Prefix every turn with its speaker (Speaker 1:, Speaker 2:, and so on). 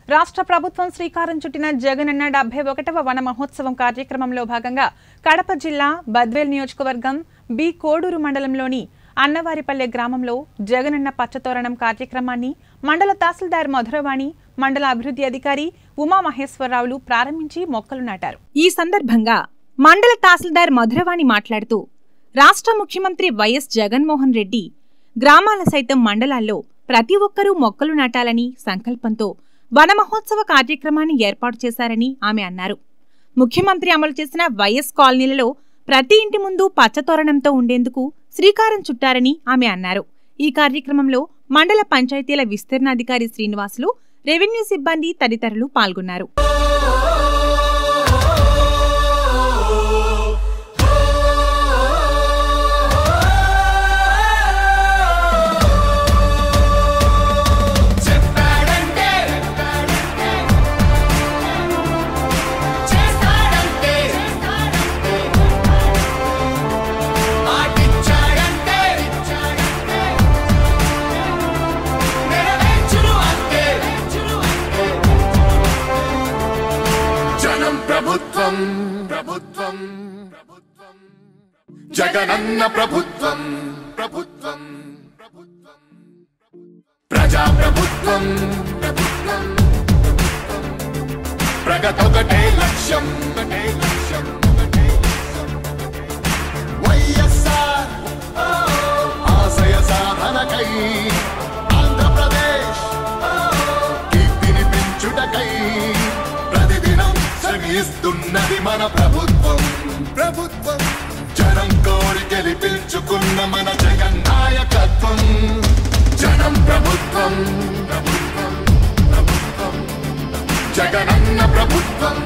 Speaker 1: రాష్ట్ర ప్రభుత్వం శ్రీకారం చుట్టిన జగనన్న డెబ్బై ఒకటవ వన మహోత్సవం కార్యక్రమంలో భాగంగా కడప జిల్లా బద్వేల్ నియోజకవర్గం బి కోడూరు మండలంలోని అన్నవారిపల్లె గ్రామంలో జగనన్న పచ్చతోరణం కార్యక్రమాన్ని మండల తహసీల్దార్ మధురవాణి మండల అభివృద్ధి అధికారి ఉమామహేశ్వరరావులు ప్రారంభించి మొక్కలు నాటారు ఈ సందర్భంగా మండల తహసీల్దార్ మధురవాణి మాట్లాడుతూ రాష్ట్ర ముఖ్యమంత్రి వైఎస్ జగన్మోహన్ రెడ్డి గ్రామాల సైతం మండలాల్లో ప్రతి ఒక్కరూ మొక్కలు నాటాలని సంకల్పంతో వన మహోత్సవ కార్యక్రమాన్ని ఏర్పాటు చేశారని ఆమె అన్నారు ముఖ్యమంత్రి అమలు చేసిన వైఎస్ కాలనీలలో ప్రతి ఇంటి ముందు పచ్చతోరణంతో ఉండేందుకు శ్రీకారం చుట్టారని ఆమె అన్నారు ఈ కార్యక్రమంలో మండల పంచాయతీల విస్తీర్ణాధికారి శ్రీనివాసులు రెవెన్యూ సిబ్బంది తదితరులు పాల్గొన్నారు
Speaker 2: చెప్పాడంటే చేస్తాడంటే మాటిచ్చాడంటే నెరవేర్చును అంతే జనం ప్రభుత్వం ప్రభుత్వం ప్రభుత్వం జగనన్న ప్రభుత్వం ప్రభుత్వం ప్రభుత్వం ప్రజా ప్రభుత్వం ప్రభుత్వం ప్రగతొకటే లక్ష్యం ఒకటే లక్ష్యం ఒకటే లక్ష్యం. వైఎస్ఆర్ ఓ, ఆశయ సాధనకై ఆంధ్రప్రదేశ్ ఓ, కీర్తిని పెంచుటకై ప్రతిదినం శ్రమిస్తున్నది మన ప్రభుత్వం ప్రభుత్వం జనం కోరి గెలిపించుకున్న మన జగన్ నాయకత్వం జనం ప్రభుత్వం ప్రభుత్వం ప్రభుత్వం జగనన్న ప్రభుత్వం